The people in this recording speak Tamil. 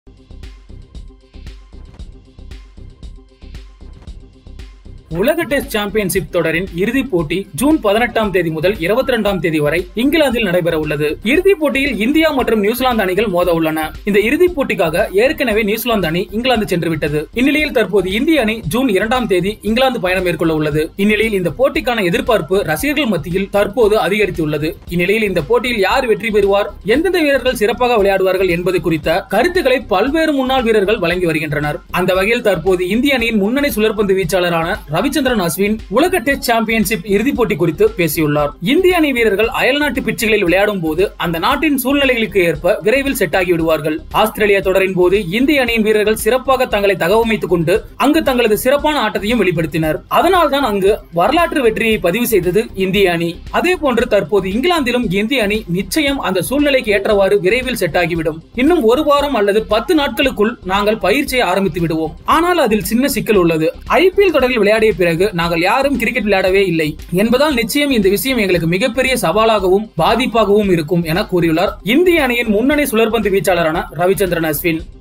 உலக டெஸ்ட் சாம்பியன்ஷிப் தொடரின் இறுதிப் போட்டி ஜூன் பதினெட்டாம் தேதி முதல் இருபத்தி ரெண்டாம் தேதி வரை இங்கிலாந்தில் நடைபெற உள்ளது இறுதிப் போட்டியில் இந்தியா மற்றும் நியூசிலாந்து அணிகள் மோத உள்ளன இந்த இறுதிப் போட்டிக்காக ஏற்கனவே நியூசிலாந்து அணி இங்கிலாந்து சென்று விட்டது இந்நிலையில் தற்போது இந்திய அணி ஜூன் இரண்டாம் தேதி இங்கிலாந்து பயணம் மேற்கொள்ள உள்ளது இந்நிலையில் இந்த போட்டிக்கான எதிர்பார்ப்பு ரசிகர்கள் மத்தியில் தற்போது அதிகரித்துள்ளது இந்நிலையில் இந்த போட்டியில் யார் வெற்றி பெறுவார் எந்தெந்த வீரர்கள் சிறப்பாக விளையாடுவார்கள் என்பது குறித்த கருத்துக்களை பல்வேறு முன்னாள் வீரர்கள் வழங்கி வருகின்றனர் அந்த வகையில் தற்போது இந்திய அணியின் முன்னணி சுழற்பந்து வீச்சாளரான ரவிச்சந்திரன் அஸ்வின் உலக டெஸ்ட் சாம்பியன்ஷிப் இறுதிப் போட்டி குறித்து பேசியுள்ளார் இந்திய அணி வீரர்கள் அயல்நாட்டு பிச்சுகளில் விளையாடும் போது அந்த நாட்டின் சூழ்நிலைகளுக்கு ஏற்ப விரைவில் செட் ஆகி விடுவார்கள் ஆஸ்திரேலியா தொடரின் போது இந்திய அணியின் வீரர்கள் சிறப்பாக தங்களை தகவமைத்துக் கொண்டு அங்கு தங்களது சிறப்பான ஆட்டத்தையும் வெளிப்படுத்தினர் அதனால்தான் அங்கு வரலாற்று வெற்றியை பதிவு செய்தது இந்திய அணி அதே போன்று தற்போது இங்கிலாந்திலும் இந்திய அணி நிச்சயம் அந்த சூழ்நிலைக்கு ஏற்றவாறு விரைவில் செட் ஆகிவிடும் இன்னும் ஒரு வாரம் அல்லது பத்து நாட்களுக்குள் நாங்கள் பயிற்சியை ஆரம்பித்து விடுவோம் ஆனால் அதில் சின்ன சிக்கல் உள்ளது ஐபிஎல் தொடரில் விளையாடிய பிறகு நாங்கள் யாரும் கிரிக்கெட் விளையாடவே இல்லை என்பதால் நிச்சயம் இந்த விஷயம் எங்களுக்கு மிகப்பெரிய சவாலாகவும் பாதிப்பாகவும் இருக்கும் என கூறியுள்ளார் இந்திய அணியின் முன்னணி சுழற்பந்து வீச்சாளரான ரவிச்சந்திரன் அஸ்வின்